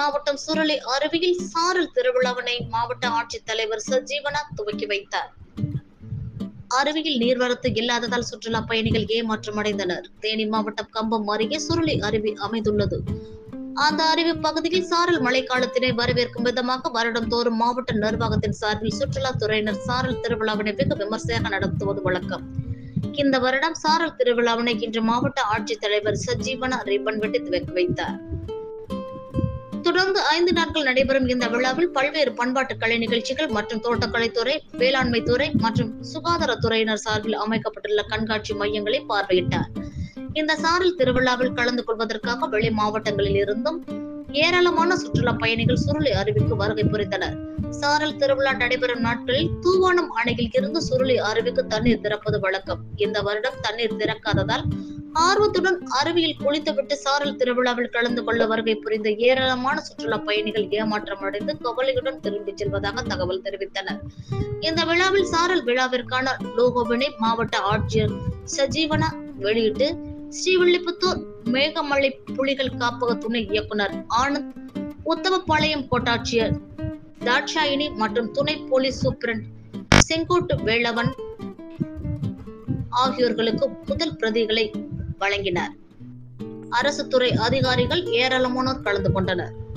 மாவட்டம் சுருளி அருவியில் சாரல் திருவிழாவினை மாவட்ட ஆட்சித்தலைவர் சஜீவனா துவக்கி வைத்தார் அருவியில் நீர்வரத்து இல்லாததால் சுற்றுலா பயணிகள் ஏமாற்றமடைந்தனர் தேனி மாவட்டம் கம்பம் அருகே சுருளி அருவி அமைந்துள்ளது அந்த அருவி பகுதியில் சாரல் மழைக்காலத்தினை வரவேற்கும் விதமாக வருடந்தோறும் மாவட்ட நிர்வாகத்தின் சார்பில் சுற்றுலா துறையினர் சாரல் திருவிழாவினை வெகு விமர்சையாக நடத்துவது வழக்கம் இந்த வருடம் சாரல் திருவிழாவினை இன்று மாவட்ட ஆட்சித்தலைவர் சஜீவனா ரிப்பன் வெட்டி துவக்கி வைத்தார் தொடர்ந்து ஐந்து நாட்கள் நடைபெறும் இந்த விழாவில் பல்வேறு பண்பாட்டு கலை நிகழ்ச்சிகள் மற்றும் தோட்டக்கலைத்துறை வேளாண்மை துறை மற்றும் சுகாதாரத்துறையினர் சார்பில் அமைக்கப்பட்டுள்ள கண்காட்சி மையங்களை பார்வையிட்டார் இந்த சாரல் திருவிழாவில் கலந்து கொள்வதற்காக வெளி மாவட்டங்களில் இருந்தும் ஏராளமான சுற்றுலா பயணிகள் சுருளி அருவிக்கு வருகை புரிந்தனர் சாரல் திருவிழா நடைபெறும் நாட்களில் தூவானம் அணையில் இருந்து சுருளி அருவிக்கு தண்ணீர் திறப்பது வழக்கம் இந்த வருடம் தண்ணீர் திறக்காததால் ஆர்வத்துடன் அருவியில் குளித்துவிட்டு சாரல் திருவிழாவில் கலந்து கொள்ள வருகை புரிந்த ஏராளமான சுற்றுலா பயணிகள் ஏமாற்றம் அடைந்து கவலையுடன் திரும்பிச் செல்வதாக தகவல் தெரிவித்தனர் இந்த விழாவில் சாரல் விழாவிற்கான லோகோவினை மாவட்ட ஆட்சியர் சஜீவனா வெளியிட்டு ஸ்ரீவில்லிபுத்தூர் மேகமலை புலிகள் காப்பக துணை இயக்குனர் ஆனந்த் உத்தமபாளையம் கோட்டாட்சியர் தாட்சாயினி மற்றும் துணை போலீஸ் சூப்பரண்ட் செங்கோட்டு வேளவன் ஆகியோர்களுக்கு முதல் பிரதிகளை வழங்கினார் அரசு துறை அதிகாரிகள் ஏராளமானோர் கலந்து கொண்டனர்